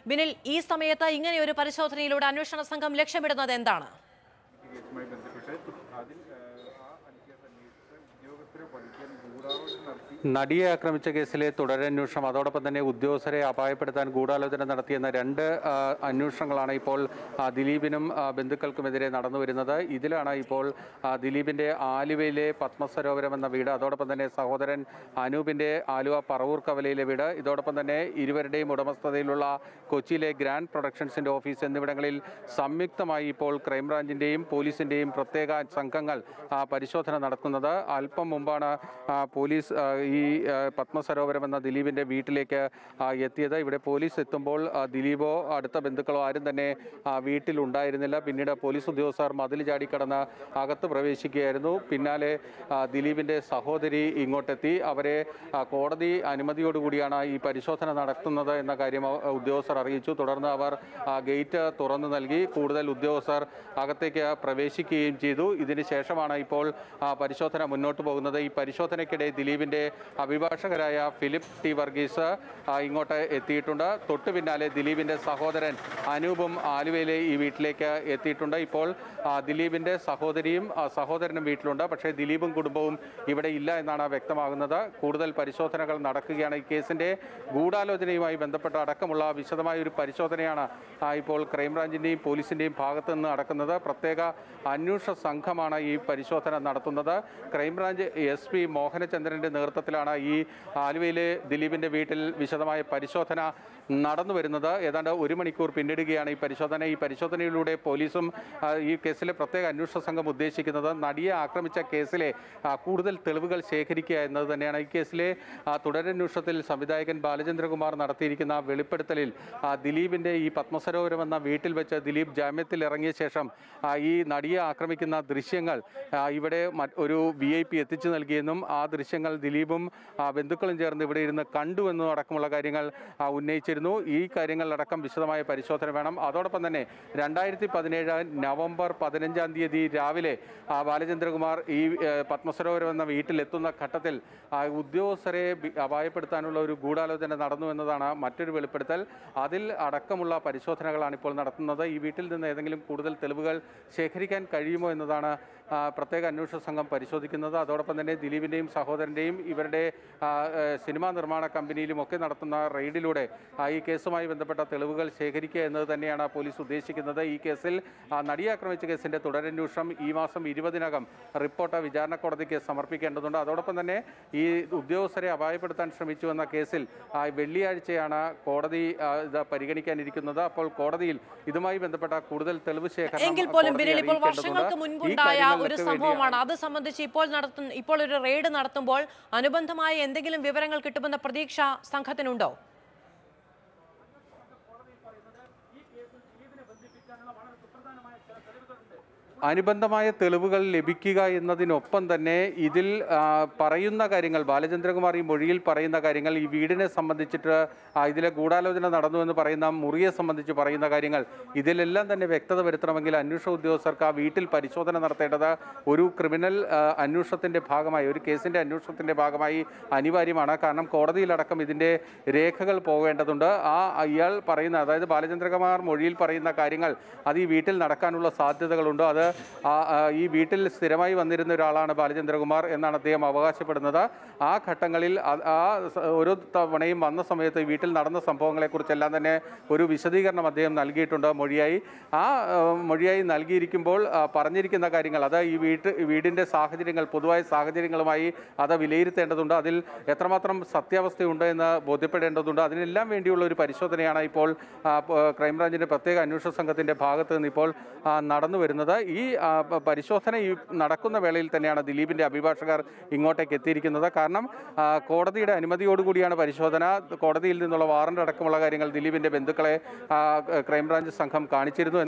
ബിനിൽ ഈ സമയത്ത് ഇങ്ങനെ ഒരു പരിശോധനയിലൂടെ അന്വേഷണ സംഘം ലക്ഷ്യമിടുന്നത് എന്താണ് കേസുമായി ബന്ധപ്പെട്ട് അതിൽ ഏഹ്, ആ കേസ് അന്വേഷിച്ച ഉദ്യോഗസ്ഥരെ വധിക്കാൻ ഗൂഢാലോചന നടത്തി നടിയെ ആക്രമിച്ച കേസിലെ തുടരന്വേഷണം അതോടൊപ്പം തന്നെ ഉദ്യോഗസ്ഥരെ അപായപ്പെടുത്താൻ ഗൂഢാലോചന നടത്തിയെന്ന രണ്ട് ആ, അന്വേഷണങ്ങളാണ് ഇപ്പോൾ ആ, ദിലീപിനും ആ, ബന്ധുക്കൾക്കുമെതിരെ നടന്നു വരുന്നത് ഇതിലാണ് ഇപ്പോൾ ആ, ദിലീപിന്റെ ആലുവയിലെ പത്മസരോവരം എന്ന വീട് അതോടൊപ്പം തന്നെ സഹോദരൻ അനൂപിന്റെ ആലുവ പറവൂർ കവലയിലെ വീട് ഇതോടൊപ്പം തന്നെ ഇരുവരുടെയും ഉടമസ്ഥതയിലുള്ള കൊച്ചിയിലെ ഗ്രാൻഡ് പ്രൊഡക്ഷൻസിന്റെ ഓഫീസ് എന്നിവിടങ്ങളിൽ സംയുക്തമായി ഇപ്പോൾ ക്രൈംബ്രാഞ്ചിന്റെയും പോലീസിന്റെയും പ്രത്യേക സംഘങ്ങൾ ആ, പരിശോധന നടക്കുന്നത് അല്പം മുമ്പാണ് ആ, പോലീസ് ആ, ഈ ആ, പത്മസരോവരം എന്ന ദിലീപിന്റെ വീട്ടിലേക്ക് ആ, എത്തിയത് ഇവിടെ പോലീസ് എത്തുമ്പോൾ ആ, ദിലീപോ അടുത്ത ബന്ധുക്കളോ ആരും തന്നെ ആ, വീട്ടിലുണ്ടായിരുന്നില്ല പിന്നീട് പോലീസ് ഉദ്യോഗസ്ഥർ മതിൽ ചാടിക്കടന്ന് അകത്ത് പ്രവേശിക്കുകയായിരുന്നു പിന്നാലെ ആ, ദിലീപിന്റെ സഹോദരി ഇങ്ങോട്ടെത്തി അവരെ ആ, കോടതി അനുമതിയോടുകൂടിയാണ് ഈ പരിശോധന നടത്തുന്നത് എന്ന കാര്യം ആ, ഉദ്യോഗസ്ഥർ അറിയിച്ചു തുടർന്ന് അവർ ആ, ഗേറ്റ് തുറന്നു നൽകി കൂടുതൽ ഉദ്യോഗസ്ഥർ അകത്തേക്ക് പ്രവേശിക്കുകയും ചെയ്തു ഇതിന് ശേഷമാണ് ഇപ്പോൾ ആ, പരിശോധന മുന്നോട്ട് പോകുന്നത് ഈ പരിശോധനയ്ക്കിടെ ദിലീപിന്റെ അഭിഭാഷകരായ ഫിലിപ്പ് ടി വർഗീസ് ആ, ഇങ്ങോട്ട് എത്തിയിട്ടുണ്ട് തൊട്ടു പിന്നാലെ ദിലീപിന്റെ സഹോദരൻ അനൂപും ആലുവയിലെ ഈ വീട്ടിലേക്ക് എത്തിയിട്ടുണ്ട് ഇപ്പോൾ ആ, ദിലീപിന്റെ സഹോദരിയും ആ, സഹോദരനും വീട്ടിലുണ്ട് പക്ഷേ ദിലീപും കുടുംബവും ഇവിടെ ഇല്ല എന്നാണ് വ്യക്തമാകുന്നത് കൂടുതൽ പരിശോധനകൾ നടക്കുകയാണ് ഈ കേസിന്റെ ഗൂഢാലോചനയുമായി ബന്ധപ്പെട്ട അടക്കമുള്ള വിശദമായ ഒരു പരിശോധനയാണ് ആ, ഇപ്പോൾ ക്രൈംബ്രാഞ്ചിന്റെയും പോലീസിന്റെയും ഭാഗത്തു നിന്ന് നടക്കുന്നത് പ്രത്യേക അന്വേഷണ സംഘമാണ് ഈ പരിശോധന നടത്തുന്നത് ക്രൈംബ്രാഞ്ച് എസ് പി മോഹനചന്ദ്രന്റെ നേതൃത്വത്തിലാണ് ഈ ആലുവയിലെ ദിലീപിന്റെ വീട്ടിൽ വിശദമായ പരിശോധന നടന്നു വരുന്നത് ഏതാണ്ട് ഒരു മണിക്കൂർ പിന്നിടുകയാണ് ഈ പരിശോധന ഈ പരിശോധനയിലൂടെ പോലീസും ആ, ഈ കേസിലെ പ്രത്യേക അന്വേഷണ സംഘം ഉദ്ദേശിക്കുന്നത് നടിയെ ആക്രമിച്ച കേസിലെ ആ, കൂടുതൽ തെളിവുകൾ ശേഖരിക്കുക എന്നത് തന്നെയാണ് ഈ കേസിലെ ആ, തുടരന്വേഷണത്തിൽ സംവിധായകൻ ബാലചന്ദ്രകുമാർ നടത്തിയിരിക്കുന്ന വെളിപ്പെടുത്തലിൽ ആ, ദിലീപിന്റെ ഈ പത്മസരോവരം എന്ന വീട്ടിൽ വെച്ച് ദിലീപ് ജാമ്യത്തിൽ ഇറങ്ങിയ ശേഷം ആ, ഈ നടിയെ ആക്രമിക്കുന്ന ദൃശ്യങ്ങൾ ആ, ഇവിടെ മറ്റ് ഒരു വി ഐ പി എത്തിച്ചു നൽകിയെന്നും ആ ദൃശ്യങ്ങൾ ദിലീപും ആ, ബന്ധുക്കളും ചേർന്ന് ഇവിടെ ഇരുന്ന് കണ്ടുവെന്നും അടക്കമുള്ള കാര്യങ്ങൾ ആ, ഉന്നയിച്ചിരുന്നു ഈ കാര്യങ്ങളിലടക്കം വിശദമായ പരിശോധന വേണം അതോടൊപ്പം തന്നെ രണ്ടായിരത്തി പതിനേഴ് നവംബർ പതിനഞ്ചാം തീയതി രാവിലെ ആ, ബാലചന്ദ്രകുമാർ ഈ ഏ, പത്മസരോവരം എന്ന വീട്ടിലെത്തുന്ന ഘട്ടത്തിൽ ആ, ഉദ്യോഗസ്ഥരെ ബി- അപായപ്പെടുത്താനുള്ള ഒരു ഗൂഢാലോചന നടന്നു എന്നതാണ് മറ്റൊരു വെളിപ്പെടുത്തൽ അതിൽ അടക്കമുള്ള പരിശോധനകളാണ് ഇപ്പോൾ നടത്തുന്നത് ഈ വീട്ടിൽ നിന്ന് ഏതെങ്കിലും കൂടുതൽ തെളിവുകൾ ശേഖരിക്കാൻ കഴിയുമോ എന്നതാണ് ആ, പ്രത്യേക അന്വേഷണ സംഘം പരിശോധിക്കുന്നത് അതോടൊപ്പം തന്നെ ദിലീപിൻ്റെയും സഹോദരൻ്റെയും ഇവരുടെ ആ, ഏ, സിനിമാ നിർമ്മാണ കമ്പനിയിലും ഒക്കെ നടത്തുന്ന റെയ്ഡിലൂടെ ആ, ഈ കേസുമായി ബന്ധപ്പെട്ട തെളിവുകൾ ശേഖരിക്കുക എന്നത് തന്നെയാണ് പോലീസ് ഉദ്ദേശിക്കുന്നത് ഈ കേസിൽ ആ, നടിയെ ആക്രമിച്ച കേസിൻ്റെ തുടരന്വേഷണം ഈ മാസം ഇരുപതിനകം റിപ്പോർട്ട് വിചാരണ കോടതിക്ക് സമർപ്പിക്കേണ്ടതുണ്ട് അതോടൊപ്പം തന്നെ ഈ ഉദ്യോഗസ്ഥരെ അപായപ്പെടുത്താൻ ശ്രമിച്ചു എന്ന കേസിൽ ആ, വെള്ളിയാഴ്ചയാണ് കോടതി ആ, ഇത് പരിഗണിക്കാനിരിക്കുന്നത് അപ്പോൾ കോടതിയിൽ ഇതുമായി ബന്ധപ്പെട്ട കൂടുതൽ തെളിവ് ശേഖരണം എങ്കിൽ പോലും കോടതിയെ ബിനിൽ ഇപ്പോൾ അറിയിക്കേണ്ടതുണ്ട്. വർഷങ്ങൾക്ക് ഈ മുൻപുണ്ടായ ഒരു കാര്യങ്ങൾക്ക് സംഭവമാണ് അത് സംബന്ധിച്ച് ഇപ്പോൾ നടത്തുന്ന ഇപ്പോൾ ഒരു റെയ്ഡ് നടത്തുമ്പോൾ അനുബന്ധമായ എന്തെങ്കിലും വിവരങ്ങൾ കിട്ടുമെന്ന പ്രതീക്ഷ സംഘത്തിനുണ്ടോ അനുബന്ധമായ തെളിവുകൾ ലഭിക്കുക എന്നതിനൊപ്പം തന്നെ ഇതിൽ ആ, പറയുന്ന കാര്യങ്ങൾ ബാലചന്ദ്രകുമാർ ഈ മൊഴിയിൽ പറയുന്ന കാര്യങ്ങൾ ഈ വീടിനെ സംബന്ധിച്ചിട്ട് ആ, ഇതിലെ ഗൂഢാലോചന നടന്നു എന്ന് പറയുന്ന മുറിയെ സംബന്ധിച്ച് പറയുന്ന കാര്യങ്ങൾ ഇതിലെല്ലാം തന്നെ വ്യക്തത വരുത്തണമെങ്കിൽ അന്വേഷണ ഉദ്യോഗസ്ഥർക്ക് ആ വീട്ടിൽ പരിശോധന നടത്തേണ്ടത് ഒരു ക്രിമിനൽ ആ, അന്വേഷണത്തിന്റെ ഭാഗമായി ഒരു കേസിന്റെ അന്വേഷണത്തിന്റെ ഭാഗമായി അനിവാര്യമാണ് കാരണം കോടതിയിലടക്കം ഇതിന്റെ രേഖകൾ പോകേണ്ടതുണ്ട് ആ ഇയാൾ പറയുന്ന അതായത് ബാലചന്ദ്രകുമാർ മൊഴിയിൽ പറയുന്ന കാര്യങ്ങൾ അത് ഈ വീട്ടിൽ നടക്കാനുള്ള സാധ്യതകളുണ്ട് അത് ആ ആ, ഈ വീട്ടിൽ സ്ഥിരമായി വന്നിരുന്ന ഒരാളാണ് ബാലചന്ദ്രകുമാർ എന്നാണ് അദ്ദേഹം അവകാശപ്പെടുന്നത് ആ ഘട്ടങ്ങളിൽ ആ- ആ സ- ഓരോ തവണയും വന്ന സമയത്ത് ഈ വീട്ടിൽ നടന്ന സംഭവങ്ങളെക്കുറിച്ചെല്ലാം തന്നെ ഒരു വിശദീകരണം അദ്ദേഹം നൽകിയിട്ടുണ്ട് മൊഴിയായി ആ ആ, മൊഴിയായി നൽകിയിരിക്കുമ്പോൾ ആ, പറഞ്ഞിരിക്കുന്ന കാര്യങ്ങൾ അത് ഈ വീട്ട് വീടിൻ്റെ സാഹചര്യങ്ങൾ പൊതുവായ സാഹചര്യങ്ങളുമായി അത് വിലയിരുത്തേണ്ടതുണ്ട് അതിൽ എത്രമാത്രം സത്യാവസ്ഥയുണ്ട് എന്ന് ബോധ്യപ്പെടേണ്ടതുണ്ട് അതിനെല്ലാം വേണ്ടിയുള്ള ഒരു പരിശോധനയാണ് ഇപ്പോൾ ആ, പ- ക്രൈംബ്രാഞ്ചിൻ്റെ പ്രത്യേക അന്വേഷണ സംഘത്തിൻ്റെ ഭാഗത്ത് നിന്ന് ഇപ്പോൾ ആ, നടന്നു വരുന്നത് ഈ ആ, പ- പരിശോധന ഈ നടക്കുന്ന വേളയിൽ തന്നെയാണ് ദിലീപിൻ്റെ അഭിഭാഷകർ ഇങ്ങോട്ടേക്ക് എത്തിയിരിക്കുന്നത് കാരണം ആ, കോടതിയുടെ അനുമതിയോടുകൂടിയാണ് പരിശോധന കോടതിയിൽ നിന്നുള്ള വാറണ്ട് അടക്കമുള്ള കാര്യങ്ങൾ ദിലീപിൻ്റെ ബന്ധുക്കളെ ആ, ക്രൈംബ്രാഞ്ച് സംഘം കാണിച്ചിരുന്നു